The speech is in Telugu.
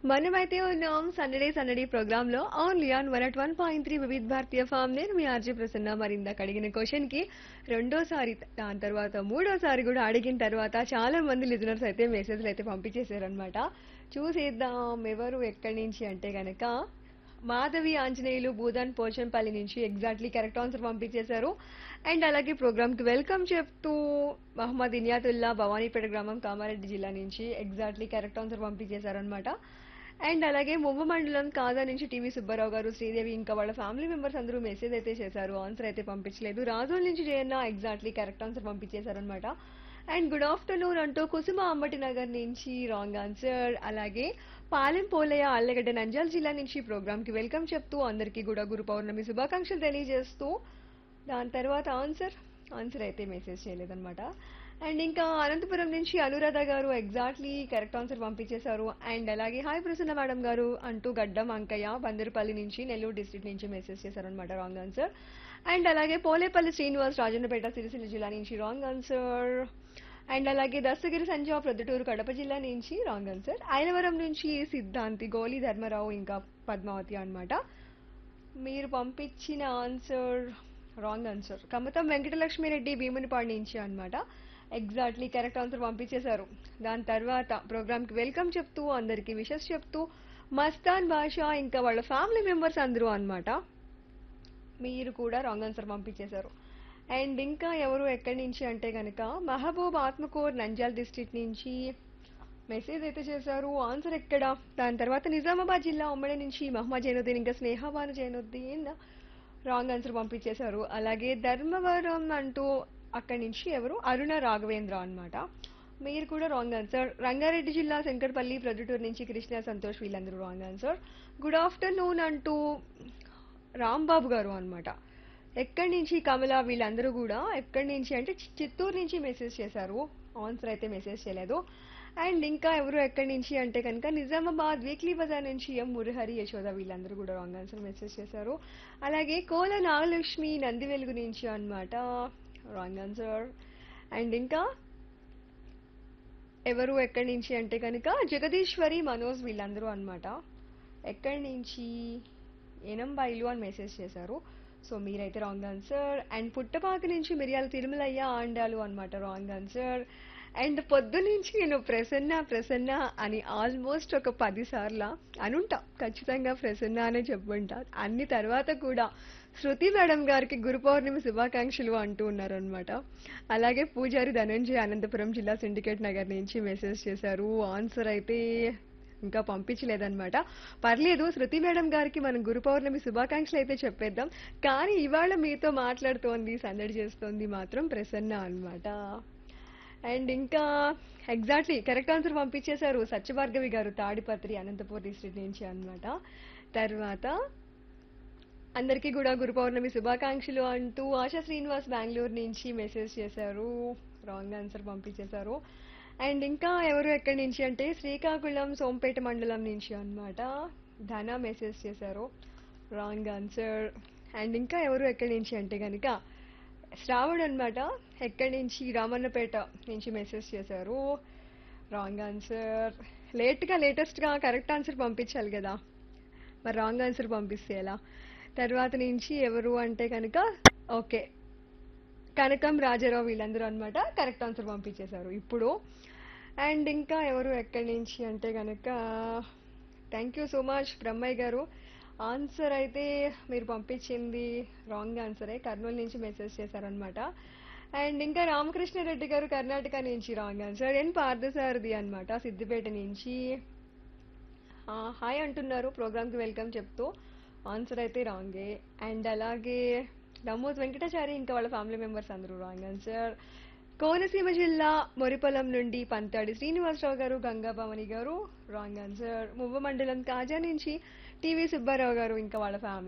మనమైతే ఉన్నాం సండే సందడి ప్రోగ్రామ్ లో only on one at one point three వివిధ భారతీయ ఫామ్ నేను మీ ఆర్జీ ప్రసన్న మరి ఇందాక అడిగిన క్వశ్చన్ కి రెండోసారి దాని తర్వాత మూడోసారి కూడా అడిగిన తర్వాత చాలా మంది లిజనర్స్ అయితే మెసేజ్లు అయితే పంపించేశారనమాట చూసేద్దాం ఎవరు ఎక్కడి నుంచి అంటే గనక మాధవి ఆంజనేయులు భూదాన్ పోచంపల్లి నుంచి ఎగ్జాక్ట్లీ కరెక్ట్ ఆన్సర్ పంపించేశారు అండ్ అలాగే ప్రోగ్రామ్ కి వెల్కమ్ చెప్తూ మహమ్మద్ ఇనియాతుల్లా భవానీపేట గ్రామం కామారెడ్డి జిల్లా నుంచి ఎగ్జాక్ట్లీ కరెక్ట్ ఆన్సర్ పంపించేశారనమాట అండ్ అలాగే మువ్వ మండలం కాదా నుంచి టీవీ సుబ్బారావు గారు శ్రీదేవి ఇంకా వాళ్ళ ఫ్యామిలీ మెంబర్స్ అందరూ మెసేజ్ అయితే చేశారు ఆన్సర్ అయితే పంపించలేదు రాజోల్ నుంచి జయన్న ఎగ్జాక్ట్లీ కరెక్ట్ ఆన్సర్ పంపించేశారనమాట అండ్ గుడ్ ఆఫ్టర్నూన్ అంటూ కుసుమ అంబటి నగర్ నుంచి రాంగ్ ఆన్సర్ అలాగే పాలెం పోలయ్య ఆళ్లగడ్డ నంద్యాల జిల్లా నుంచి ప్రోగ్రామ్ కి వెల్కమ్ చెప్తూ అందరికీ కూడా గురు పౌర్ణమి శుభాకాంక్షలు తెలియజేస్తూ దాని తర్వాత ఆన్సర్ ఆన్సర్ అయితే మెసేజ్ చేయలేదన్నమాట అండ్ ఇంకా అనంతపురం నుంచి Anuradha garu exactly correct answer పంపించేశారు అండ్ అలాగే హాయ్ ప్రసన్న మేడం గారు అంటూ గడ్డం అంకయ్య బందరుపల్లి నుంచి నెల్లూరు డిస్ట్రిక్ట్ నుంచి మెసేజ్ చేశారనమాట రాంగ్ ఆన్సర్ అండ్ అలాగే పోలేపల్లి శ్రీనివాస్ రాజన్నపేట సిరిసిల్ల జిల్లా నుంచి రాంగ్ ఆన్సర్ అండ్ అలాగే దస్తగిరి సంజయ్ ప్రొద్దుటూరు కడప జిల్లా నుంచి రాంగ్ ఆన్సర్ ఐలవరం నుంచి సిద్ధాంతి గోలి ధర్మరావు ఇంకా పద్మావతి అన్నమాట మీరు పంపించిన answer wrong answer కమతం Venkatalakshmi Reddy Bheemunipadu నుంచి అన్నమాట ఎగ్జాక్ట్లీ కరెక్ట్ ఆన్సర్ పంపించేశారు దాని తర్వాత ప్రోగ్రామ్ కి వెల్కమ్ చెప్తూ అందరికి విషెస్ చెప్తూ మస్తాన్ భాష ఇంకా వాళ్ళ ఫ్యామిలీ మెంబర్స్ అందరూ అన్నమాట మీరు కూడా రాంగ్ ఆన్సర్ పంపించేశారు అండ్ ఇంకా ఎవరు ఎక్కడి నుంచి అంటే కనుక మహబూబ్ ఆత్మకూర్ నంద్యాల డిస్ట్రిక్ట్ నుంచి మెసేజ్ అయితే చేశారు ఆన్సర్ ఎక్కడ దాని తర్వాత నిజామాబాద్ జిల్లా ఉమ్మడి నుంచి మహమ్మద్ జైనుద్దీన్ ఇంకా స్నేహబాను జైనుద్దీన్ రాంగ్ ఆన్సర్ పంపించేశారు అలాగే ధర్మవరం అంటూ అక్కడి నుంచి ఎవరు అరుణ రాఘవేంద్ర అన్నమాట మీరు కూడా రాంగ్ ఆన్సర్ రంగారెడ్డి జిల్లా శంకర్పల్లి ప్రొద్దుటూరు నుంచి కృష్ణ సంతోష్ వీళ్ళందరూ రాంగ్ ఆన్సర్ గుడ్ ఆఫ్టర్నూన్ అంటూ రాంబాబు గారు అన్నమాట ఎక్కడి నుంచి కమల వీళ్ళందరూ కూడా ఎక్కడి నుంచి అంటే చి- చిత్తూరు నుంచి మెసేజ్ చేశారు ఆన్సర్ అయితే మెసేజ్ చేయలేదు అండ్ ఇంకా ఎవరు ఎక్కడి నుంచి అంటే కనుక నిజామాబాద్ వీక్లీ బజార్ నుంచి ఎం మురహరి యశోద వీళ్ళందరూ కూడా రాంగ్ ఆన్సర్ మెసేజ్ చేశారు అలాగే కోల నాగలక్ష్మి నంది వెలుగు నుంచి అన్నమాట రాంగ్ ఆన్సర్ అండ్ ఇంకా ఎవరు ఎక్కడి నుంచి అంటే కనుక జగదీశ్వరి మనోజ్ వీళ్ళందరూ అన్నమాట ఎక్కడి నుంచి ఎనంబాయిలు అని మెసేజ్ చేశారు సో మీరైతే రాంగ్ ఆన్సర్ అండ్ పుట్టపాక నుంచి మిరియాల తిరుమలయ్య ఆండాలు అన్నమాట రాంగ్ ఆన్సర్ అండ్ పొద్దు నుంచి నేను ప్రసన్న ప్రసన్న అని ఆల్మోస్ట్ ఒక పది సార్ల అనుంటా ఖచ్చితంగా ప్రసన్న అనే చెప్పుంటా అన్ని తర్వాత కూడా శృతి మేడం గారికి గురు పౌర్ణమి శుభాకాంక్షలు అంటూ ఉన్నారనమాట అలాగే పూజారి ధనంజయ అనంతపురం జిల్లా సిండికేట్ నగర్ నుంచి మెసేజ్ చేశారు ఆన్సర్ అయితే ఇంకా పంపించలేదన్నమాట పర్లేదు శృతి మేడం గారికి మనం గురు పౌర్ణమి శుభాకాంక్షలు అయితే చెప్పేద్దాం కానీ ఇవాళ మీతో మాట్లాడుతోంది సందడి చేస్తోంది మాత్రం ప్రసన్న అన్నమాట అండ్ ఇంకా ఎగ్జాక్ట్లీ కరెక్ట్ ఆన్సర్ పంపించేశారు సత్యభార్గవి గారు తాడిపత్రి అనంతపూర్ డిస్ట్రిక్ట్ నుంచి అన్నమాట తర్వాత అందరికీ కూడా గురు పౌర్ణమి శుభాకాంక్షలు అంటూ ఆశా శ్రీనివాస్ బెంగళూరు నుంచి మెసేజ్ చేశారు రాంగ్ ఆన్సర్ పంపించేశారు అండ్ ఇంకా ఎవరు ఎక్కడి నుంచి అంటే శ్రీకాకుళం సోంపేట మండలం నుంచి అన్నమాట ధన మెసేజ్ చేశారు రాంగ్ ఆన్సర్ అండ్ ఇంకా ఎవరు ఎక్కడి నుంచి అంటే కనుక శ్రావణ్ అన్నమాట ఎక్కడి నుంచి రామన్నపేట నుంచి మెసేజ్ చేశారు రాంగ్ ఆన్సర్ లేట్గా లేటెస్ట్గా కరెక్ట్ ఆన్సర్ పంపించాలి కదా మరి రాంగ్ ఆన్సర్ పంపిస్తే ఎలా తర్వాత నుంచి ఎవరు అంటే కనుక ఓకే కనకం రాజారావు వీళ్ళందరూ అన్నమాట కరెక్ట్ ఆన్సర్ పంపించేశారు ఇప్పుడు అండ్ ఇంకా ఎవరు ఎక్కడి నుంచి అంటే కనుక thank you so much Brahmaiah garu answer అయితే మీరు పంపించింది రాంగ్ ఆన్సరే కర్నూలు నుంచి మెసేజ్ చేశారనమాట అండ్ ఇంకా రామకృష్ణారెడ్డి గారు కర్ణాటక నుంచి రాంగ్ ఆన్సర్ ఎన్ పార్థసారథి అన్నమాట సిద్దిపేట నుంచి ఆ, హాయ్ అంటున్నారు ప్రోగ్రామ్కి వెల్కమ్ చెప్తూ ఆన్సర్ అయితే రాంగే అండ్ అలాగే దమ్మోత్ వెంకటాచారి ఇంకా వాళ్ళ ఫ్యామిలీ మెంబర్స్ అందరూ రాంగ్ ఆన్సర్ కోనసీమ జిల్లా మొరిపొలం నుండి పంతాడి శ్రీనివాసరావు గారు గంగాభవాని గారు రాంగ్ ఆన్సర్ మువ్వ మండలం కాజా నుంచి టీవీ సుబ్బారావు గారు ఇంకా వాళ్ళ ఫ్యామిలీ